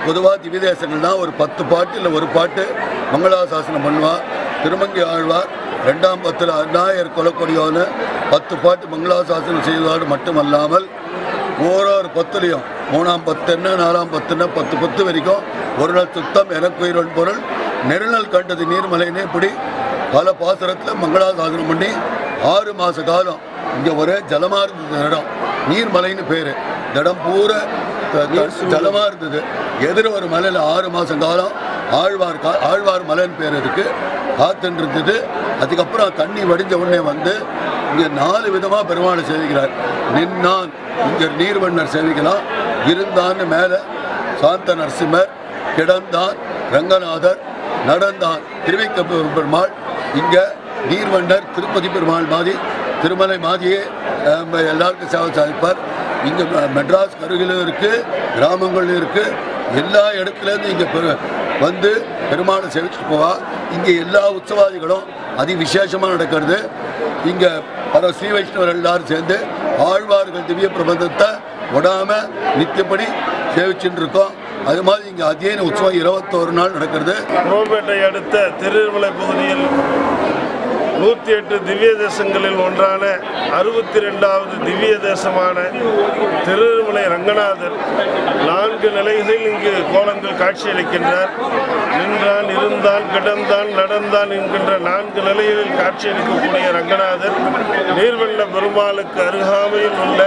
பொதுவாக திவ்யதேசங்கள்னா ஒரு பத்து பாட்டு இல்லை ஒரு பாட்டு மங்களாசாசனம் பண்ணுவார் திருமங்கை ஆழ்வார் ரெண்டாம் பத்தில் அநாயர் கொலக்கொடியோன்னு பத்து பாட்டு மங்களாசாசனம் செய்வதோடு மட்டுமல்லாமல் ஓரொரு பத்துலையும் மூணாம் பத்துன்னு நாலாம் பத்துன்னு பத்து பத்து வரைக்கும் ஒரு நாள் சுத்தம் எனக்குயிரன் பொருள் நெருநல் கண்டது நீர்மலைன்னு இப்படி பல பாசுரத்தில் மங்களாசாசனம் பண்ணி ஆறு மாத காலம் இங்கே ஒரே ஜலமாக இருந்தது இடம் நீர்மலைன்னு பேர் இந்த இடம் பூரா த- த- ஜலமா இருந்தது எதிர ஒரு மலையில் ஆறு மாதம் காலம் ஆழ்வார் கா ஆழ்வார் மலைன்னு பேர் இருக்கு காத்துன்னு இருந்தது அதுக்கப்புறம் தண்ணி வடிஞ்ச உடனே வந்து இங்கே நாலு விதமாக பெருமாளை சேவிக்கிறார் நின்னான் இங்கே நீர்வண்ணர் சேவிக்கலாம் இருந்தான்னு மேலே சாந்த நரசிம்மர் கிடந்தான் ரங்கநாதர் நடந்தான் திருவிக்க பெருமாள் இங்கே நீர்வண்டர் திருப்பதி பெருமாள் மாதிரி திருமலை மாதிரியே அஹ், எல்லாருக்கும் சேவை சாதிப்பார் இங்கே மெட்ராஸ் அருகிலும் இருக்குது கிராமங்களும் இருக்குது எல்லா இடத்துலேருந்து இங்கே பெரு வந்து பெருமாளை சேவிச்சுட்டு போவா இங்கே எல்லா உற்சவாதிகளும் அதி விசேஷமாக நடக்கிறது இங்கே பல ஸ்ரீ வைஷ்ணவர் எல்லாரும் சேர்ந்து ஆழ்வார்கள் திவ்ய பிரபந்தத்தை விடாமல் நித்தியப்படி சேவிச்சுட்டு இருக்கோம் அது மாதிரி இங்கே அத்தியன உற்சவம் இருபத்தோரு நாள் நடக்கிறது குரோம்பேட்டை அடுத்த திருமலை பகுதியில் நூற்றி எட்டு திவ்ய தேசங்களில் ஒன்றான அறுபத்தி ரெண்டாவது திவ்ய தேசமான திருமலை ரங்கநாதர் நான்கு நிலைகளில் இங்கு கோலங்கள் காட்சியளிக்கின்றார் நின்றான் இருந்தான் கிடந்தான் நடந்தான் என்கின்ற நான்கு நிலைகளில் காட்சியளிக்கக்கூடிய ரங்கநாதர் நீர்வெள்ள பெருமாளுக்கு அருகாமையில் உள்ள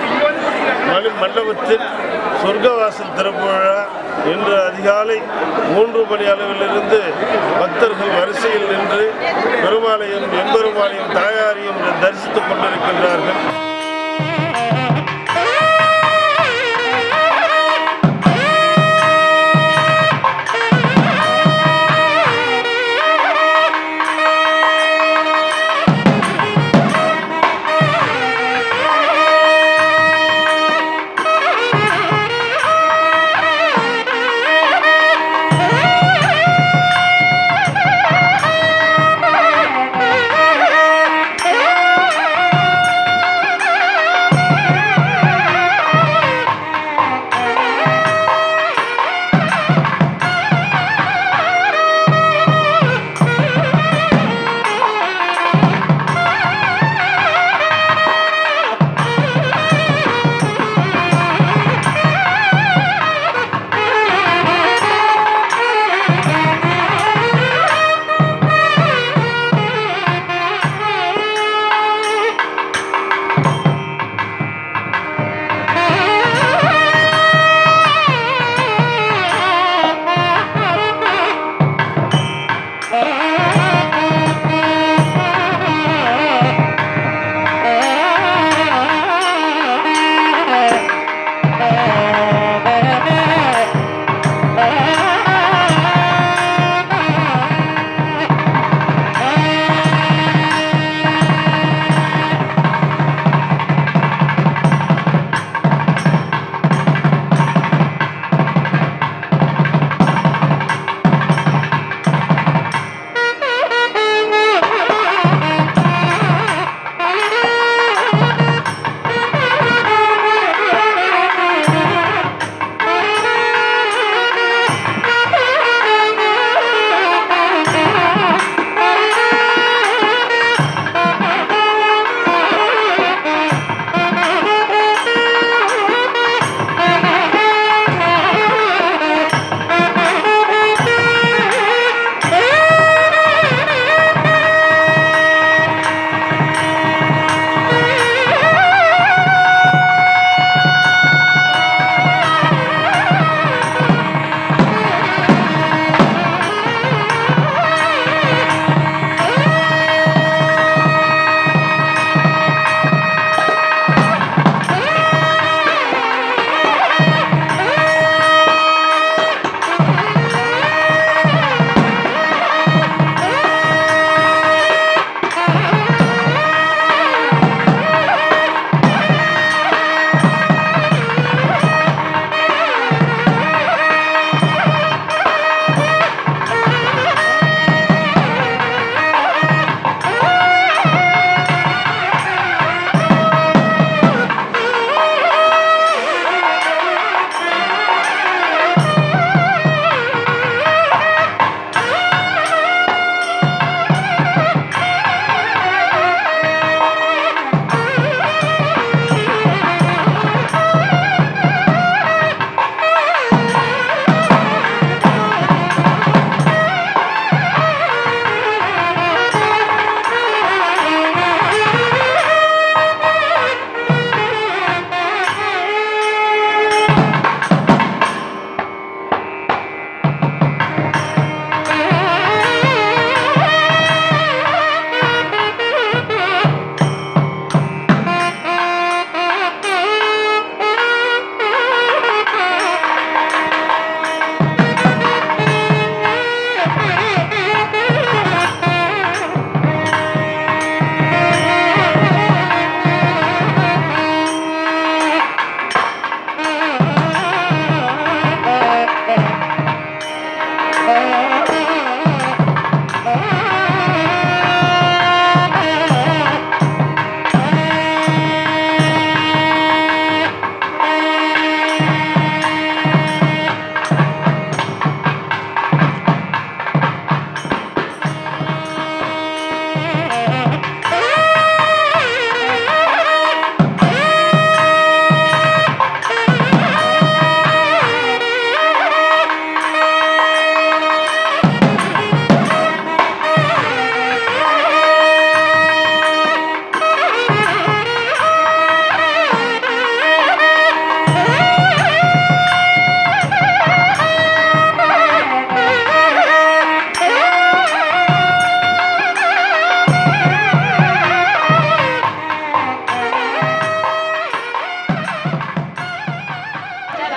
மணி மண்டபத்தில் சொர்க்கவாசல் திறப்பு விழா இன்று அதிகாலை மூன்று மணி அளவிலிருந்து பக்தர்கள் வரிசையில் நின்று பெருமாளையும் எம்பெருமாளையும் தாயாரையும் தரிசித்துக் கொண்டிருக்கின்றார்கள் Thank you.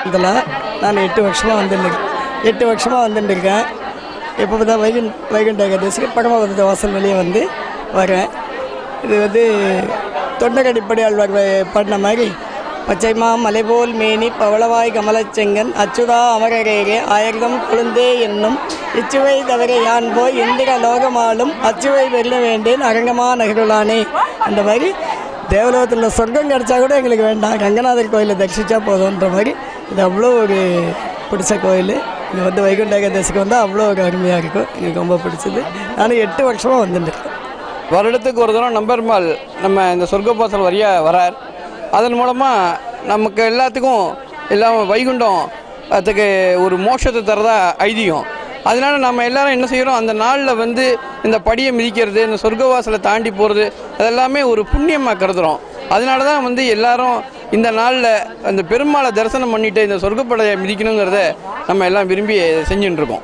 இதில் நான் எட்டு வருஷமாக வந்துருக்கேன் எட்டு வருஷமாக வந்துட்டுருக்கேன் இப்போ தான் வைகுண்ட் வைகுண்ட ஏகாதசிக்கு பரமபத வாசல் வெளியே வந்து வரேன் இது வந்து தொண்டகடிப்படி ஆழ்வார் வ- பாடின மாதிரி பச்சைமா மலைபோல் மேனி பவளவாய் கமலச்செங்கன் அச்சுதா அமரரேகே ஆயிரம் குழந்தே என்னும் இச்சுவை தவிர யான் போய் இந்திர லோகமாலும் அச்சுவை வெல்ல வேண்டேன் அரங்கமா நகருளானே அந்த மாதிரி தேவலோகத்தில் சொர்க்கம் கிடைச்சா கூட எங்களுக்கு வேண்டாம் ரங்கநாதர் கோயிலை தரிசிச்சா போதுன்ற மாதிரி இது அவ்வளோ ஒரு பிடிச்ச கோயில் இது வந்து வைகுண்ட ஏகாதசிக்கு வந்து அவ்வளோ ஒரு அருமையாக இருக்கும் எனக்கு ரொம்ப பிடிச்சது நானும் எட்டு வருஷமாக வந்துட்டுருக்கேன் வருடத்துக்கு ஒரு தரம் நம்பெருமாள் நம்ம இந்த சொர்க்கபாசல் வழியாக வரார் அதன் மூலமாக நமக்கு எல்லாத்துக்கும் எல்லாம் வைகுண்டம் அதுக்கு ஒரு மோட்சத்தை தரதா ஐதீகம் அதனால நம்ம எல்லாரும் என்ன செய்கிறோம் அந்த நாளில் வந்து இந்த படியை மிதிக்கிறது இந்த சொர்க்கவாசலை தாண்டி போகிறது அதெல்லாமே ஒரு புண்ணியமாக கருதுகிறோம் அதனால தான் வந்து எல்லாரும் இந்த நாளில் அந்த பெருமாளை தரிசனம் பண்ணிட்டு இந்த சொர்க்கப்படையை மிதிக்கணுங்கிறத நம்ம எல்லாம் விரும்பி செஞ்சுட்டு இருக்கோம்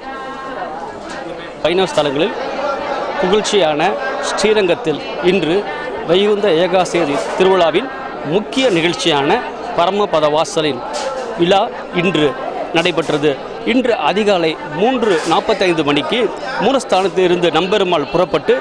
வைணவ ஸ்தலங்களில் புகழ்ச்சியான ஸ்ரீரங்கத்தில் இன்று வைகுந்த ஏகாசேதி திருவிழாவின் முக்கிய நிகழ்ச்சியான பரமபத வாசலின் விழா இன்று நடைபெற்றது இன்று அதிகாலை மூன்று நாற்பத்தைந்து மணிக்கு மூலஸ்தானத்தில் இருந்து நம்பெருமாள் புறப்பட்டு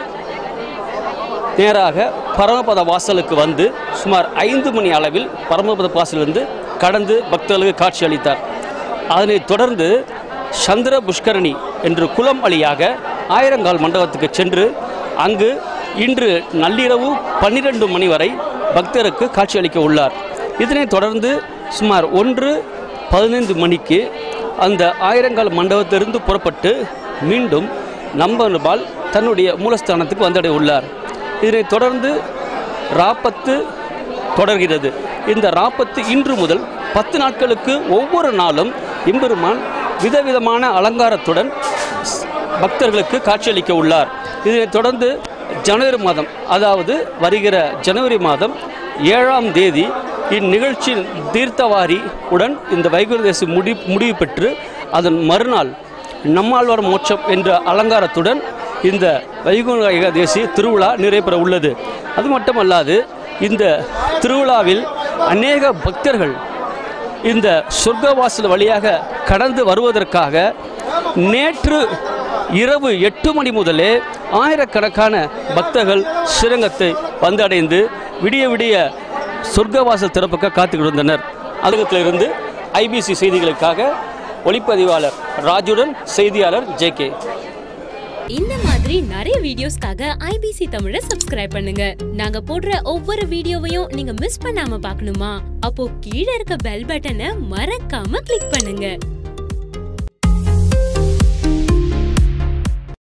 நேராக பரமபத வாசலுக்கு வந்து சுமார் ஐந்து மணி அளவில் பரமபத வாசலிருந்து கடந்து பக்தர்களுக்கு காட்சி அளித்தார் அதனைத் தொடர்ந்து சந்திர புஷ்கரணி என்று குளம் வழியாக ஆயிரங்கால் மண்டபத்துக்கு சென்று அங்கு இன்று நள்ளிரவு பன்னிரண்டு மணி வரை பக்தருக்கு காட்சியளிக்க உள்ளார் இதனைத் தொடர்ந்து சுமார் ஒன்று பதினைந்து மணிக்கு அந்த ஆயிரங்கால் மண்டபத்திலிருந்து புறப்பட்டு மீண்டும் நம்பர்பால் தன்னுடைய மூலஸ்தானத்துக்கு வந்தடைய உள்ளார் இதனைத் தொடர்ந்து ராப்பத்து தொடர்கிறது இந்த ராப்பத்து இன்று முதல் பத்து நாட்களுக்கு ஒவ்வொரு நாளும் எம்பெருமான் விதவிதமான அலங்காரத்துடன் ஸ்- பக்தர்களுக்கு காட்சியளிக்க உள்ளார் இதனைத் தொடர்ந்து ஜனவரி மாதம் அதாவது வருகிற ஜனவரி மாதம் ஏழாம் தேதி இந்நிகழ்ச்சியின் தீர்த்தவாரி உடன் இந்த வைகுண்டேசி முடி முடிவு பெற்று அதன் மறுநாள் நம்மாழ்வார் மோட்சம் என்ற அலங்காரத்துடன் இந்த வைகுண்ட ஏகாதேசி திருவிழா நிறைவேற உள்ளது அது மட்டுமல்லாது இந்த திருவிழாவில் அநேக பக்தர்கள் இந்த சொர்க்கவாசல் வழியாக கடந்து வருவதற்காக நேற்று இரவு எட்டு மணி முதலே ஆயிரக்கணக்கான பக்தர்கள் ஸ்ரீரங்கத்தை வந்தடைந்து விடிய விடிய சொர்க்கவாசல் திறப்புக்க காத்துக்கிட்டு இருந்தனர் அதுகத்திலிருந்து ஐபிசி செய்திகளுக்காக ஒளிப்பதிவாளர் ராஜுடன் செய்தியாளர் ஜே கே இந்த மாதிரி நிறைய வீடியோஸ்க்காக ஐபிசி தமிழை சப்ஸ்கிரைப் பண்ணுங்க நாங்க போடுற ஒவ்வொரு வீடியோவையும் நீங்க மிஸ் பண்ணாம பார்க்கணுமா அப்போ கீழே இருக்க பெல் பட்டனை மறக்காம கிளிக் பண்ணுங்க